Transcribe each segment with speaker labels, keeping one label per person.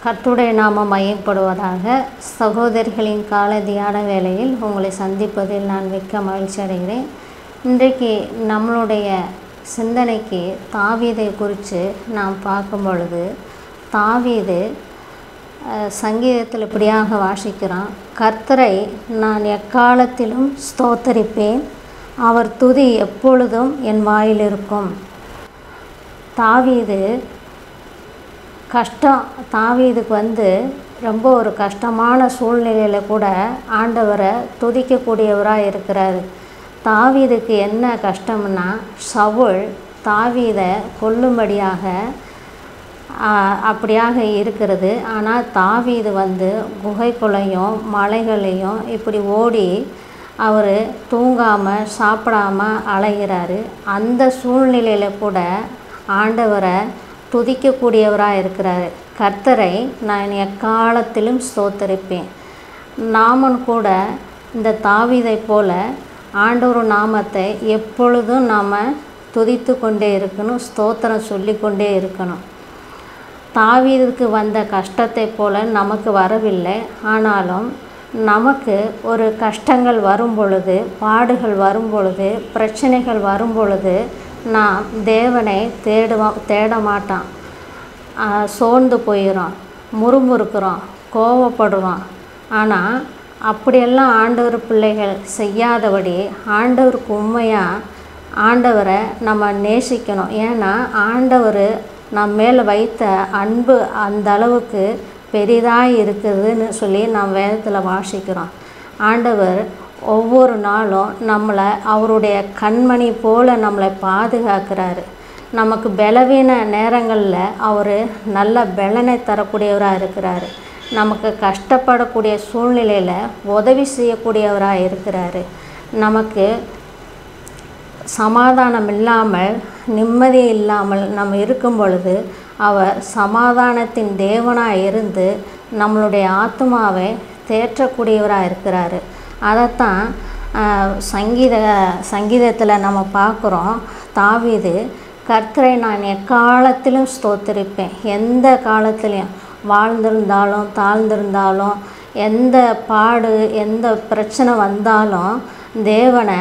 Speaker 1: கர்த்துடைய நாமம் மையப்படுவதாக சகோதரிகளின் கால தியான வேளையில் உங்களை சந்திப்பதில் நான் மிக்க மகிழ்ச்சி அடைகிறேன் இன்றைக்கு நம்மளுடைய சிந்தனைக்கு தாவீதை குறித்து நாம் பார்க்கும் பொழுது தாவீது அஹ், சங்கீதத்தில் இப்படியாக வாசிக்கிறான் கர்த்தரை நான் எக்காலத்திலும் ஸ்தோத்தரிப்பேன் அவர் துதி எப்பொழுதும் என் வாயில் இருக்கும் தாவீது கஷ்டம் தாவீதுக்கு வந்து ரொம்ப ஒரு கஷ்டமான சூழ்நிலையில் கூட ஆண்டவரை துதிக்கக்கூடியவராக இருக்கிறாரு தாவீதுக்கு என்ன கஷ்டம்னா சவுல் தாவீதை கொல்லும்படியாக ஆ, அப்படியாக இருக்கிறது ஆனால் தாவீது வந்து குகைக்குள்ளையும் மலைகளையும் இப்படி ஓடி அவர் தூங்காமல் சாப்பிடாம அலைகிறாரு அந்த சூழ்நிலையில் கூட ஆண்டவரை துதிக்கக்கூடியவராக இருக்கிறாரு கர்த்தரை நான் எக்காலத்திலும் ஸ்தோத்தரிப்பேன் நாமன் கூட இந்த தாவீதை போல ஆண்டவர் நாமத்தை எப்பொழுதும் நாம் துதித்து கொண்டே இருக்கணும் ஸ்தோத்திரம் சொல்லிக்கொண்டே இருக்கணும் தாவீதுக்கு வந்த கஷ்டத்தை போல நமக்கு வரவில்லை ஆனாலும் நமக்கு ஒரு கஷ்டங்கள் வரும் பொழுது பாடுகள் வரும் பொழுது பிரச்சனைகள் வரும் பொழுது நாம் தேவனை தேடுவோம் தேட மாட்டான் ஆஹ் சோர்ந்து போயிடும் முறுமுறுக்கிறோம் கோவப்படுறோம் ஆனால் அப்படியெல்லாம் ஆண்டவர் பிள்ளைகள் செய்யாதபடி ஆண்டவருக்கு உண்மையாக ஆண்டவரை நம்ம நேசிக்கணும் ஏன்னா ஆண்டவர் நம்ம மேலே வைத்த அன்பு அந்த அளவுக்கு பெரிதாக இருக்குதுன்னு சொல்லி நாம் வேதத்தில் வாசிக்கிறோம் ஆண்டவர் ஒவ்வொரு நாளும் நம்மளை அவருடைய கண்மணி போல நம்மளை பாதுகாக்கிறாரு நமக்கு பலவீன நேரங்களில் அவர் நல்ல பலனை தரக்கூடியவராக இருக்கிறாரு நமக்கு கஷ்டப்படக்கூடிய சூழ்நிலையில் உதவி செய்யக்கூடியவராக இருக்கிறாரு நமக்கு சமாதானம் இல்லாமல் நிம்மதி இல்லாமல் நம்ம இருக்கும் பொழுது அவர் சமாதானத்தின் தேவனாக இருந்து நம்மளுடைய ஆத்மாவை தேற்றக்கூடியவராக இருக்கிறாரு அதைத்தான் ஆஹ், சங்கீத சங்கீதத்தில் நம்ம பார்க்குறோம் தாவீது கர்த்தரை நான் எக்காலத்திலும் ஸ்தோத்திரிப்பேன் எந்த காலத்திலையும் வாழ்ந்திருந்தாலும் தாழ்ந்திருந்தாலும் எந்த பாடு எந்த பிரச்சனை வந்தாலும் தேவனை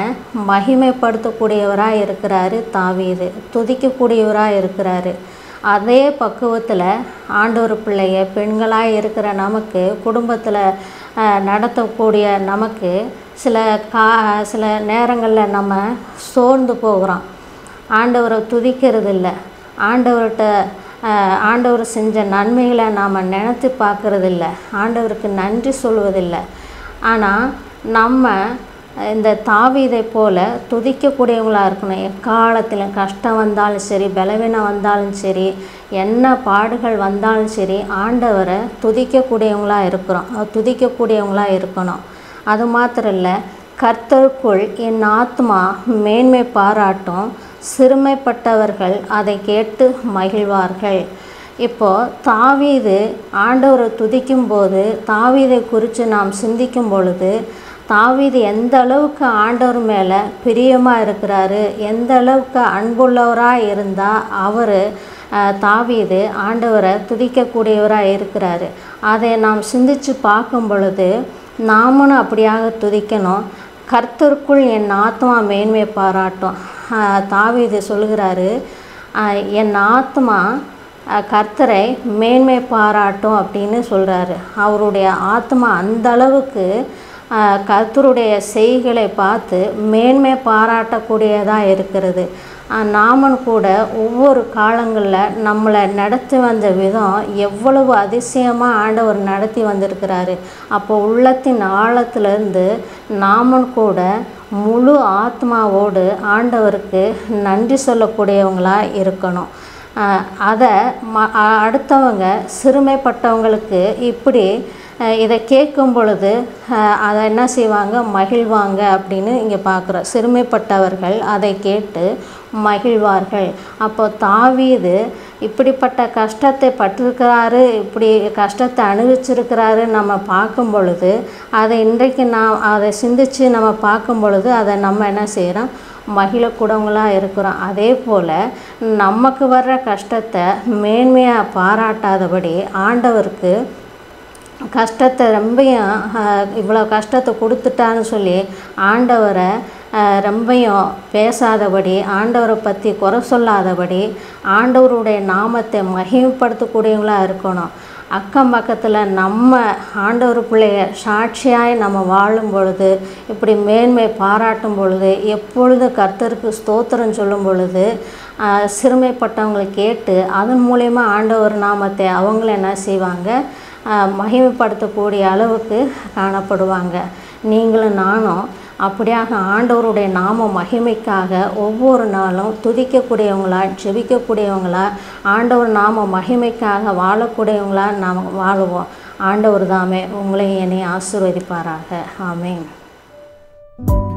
Speaker 1: மகிமைப்படுத்தக்கூடியவராக இருக்கிறாரு தாவீது துதிக்கக்கூடியவராக இருக்கிறாரு அதே பக்குவத்தில் ஆண்டவர் பிள்ளைய பெண்களாக இருக்கிற நமக்கு குடும்பத்தில் அஹ், நடத்தக்கூடிய நமக்கு சில கா சில நேரங்களில் நம்ம சோர்ந்து போகிறோம் ஆண்டவரை துதிக்கிறது இல்லை ஆண்டவர்கிட்ட அஹ், ஆண்டவர் செஞ்ச நன்மைகளை நாம் நினச்சி பார்க்கறதில்ல ஆண்டவருக்கு நன்றி சொல்வதில்லை ஆனால் நம்ம இந்த தாவீதை போல துதிக்கக்கூடியவங்களாக இருக்கணும் எக்காலத்திலும் கஷ்டம் வந்தாலும் சரி பலவீனம் வந்தாலும் சரி என்ன பாடுகள் வந்தாலும் சரி ஆண்டவரை துதிக்கக்கூடியவங்களாக இருக்கிறோம் அஹ் துதிக்கக்கூடியவங்களாக இருக்கணும் அது மாத்திரம் இல்லை கர்த்தருக்குள் என் ஆத்மா மேன்மை பாராட்டும் சிறுமைப்பட்டவர்கள் அதை கேட்டு மகிழ்வார்கள் இப்போ தாவீது ஆண்டவரை துதிக்கும் போது தாவீதை குறித்து நாம் சிந்திக்கும் பொழுது தாவீது எந்த அளவுக்கு ஆண்டவர் மேலே பிரியமாக இருக்கிறாரு எந்த அளவுக்கு அன்புள்ளவராக இருந்தால் அவர் தாவீது ஆண்டவரை துதிக்கக்கூடியவராக இருக்கிறாரு அதை நாம் சிந்தித்து பார்க்கும் பொழுது நாமளும் அப்படியாக துதிக்கணும் கர்த்தருக்குள் என் ஆத்மா மேன்மை பாராட்டும் ஆஹ் தாவீது சொல்கிறாரு ஆஹ் என் ஆத்மா ஆஹ் கர்த்தரை மேன்மை பாராட்டும் அப்படின்னு சொல்கிறாரு அவருடைய ஆத்மா அந்த அளவுக்கு ஆஹ் கர்த்தருடைய செய்களை பார்த்து மேன்மை பாராட்டக்கூடியதாக இருக்கிறது ஆஹ் நாமன் கூட ஒவ்வொரு காலங்களில் நம்மளை நடத்தி வந்த விதம் எவ்வளவு அதிசயமாக ஆண்டவர் நடத்தி வந்திருக்கிறாரு அப்போ உள்ளத்தின் ஆழத்திலிருந்து நாமன் கூட முழு ஆத்மாவோடு ஆண்டவருக்கு நன்றி சொல்லக்கூடியவங்களாக இருக்கணும் ஆஹ் அதை ம அ- அடுத்தவங்க சிறுமைப்பட்டவங்களுக்கு இப்படி அஹ் இதை கேட்கும் பொழுது அஹ் அதை என்ன செய்வாங்க மகிழ்வாங்க அப்படின்னு இங்கே பார்க்குறோம் சிறுமைப்பட்டவர்கள் அதை கேட்டு மகிழ்வார்கள் அப்போ தாவீது இப்படிப்பட்ட கஷ்டத்தை பட்டிருக்கிறாரு இப்படி கஷ்டத்தை அனுபவிச்சிருக்கிறாரு நம்ம பார்க்கும் பொழுது அதை இன்றைக்கு நாம் அதை சிந்தித்து நம்ம பார்க்கும் பொழுது அதை நம்ம என்ன செய்கிறோம் மகிழக்கூடவங்களாக இருக்கிறோம் அதே போல் நமக்கு வர்ற கஷ்டத்தை மேன்மையாக பாராட்டாதபடி ஆண்டவருக்கு கஷ்டத்தை ரொம்பையும் அஹ், இவ்வளோ கஷ்டத்தை கொடுத்துட்டான்னு சொல்லி ஆண்டவரை அஹ், ரொம்பையும் பேசாதபடி ஆண்டவரை பற்றி குறை சொல்லாதபடி ஆண்டவருடைய நாமத்தை மகிமைப்படுத்தக்கூடியவங்களாக இருக்கணும் அக்கம் பக்கத்தில் நம்ம ஆண்டவர் பிள்ளைய சாட்சியாய் நம்ம வாழும் பொழுது இப்படி மேன்மை பாராட்டும் பொழுது எப்பொழுது கர்த்தருக்கு ஸ்தோத்திரம் சொல்லும் பொழுது ஆஹ், சிறுமைப்பட்டவங்களை கேட்டு அதன் மூலயமா ஆண்டவர் நாமத்தை அவங்கள என்ன செய்வாங்க ஆஹ், மகிமைப்படுத்தக்கூடிய அளவுக்கு காணப்படுவாங்க நீங்களும் நானும் அப்படியாக ஆண்டவருடைய நாம மகிமைக்காக ஒவ்வொரு நாளும் துதிக்கக்கூடியவங்களா ஜெபிக்கக்கூடியவங்களா ஆண்டவர் நாம மகிமைக்காக வாழக்கூடியவங்களா நாம் வாழுவோம் ஆண்டவர் தாமே உங்களை என்னை ஆசீர்வதிப்பாராக ஆமென்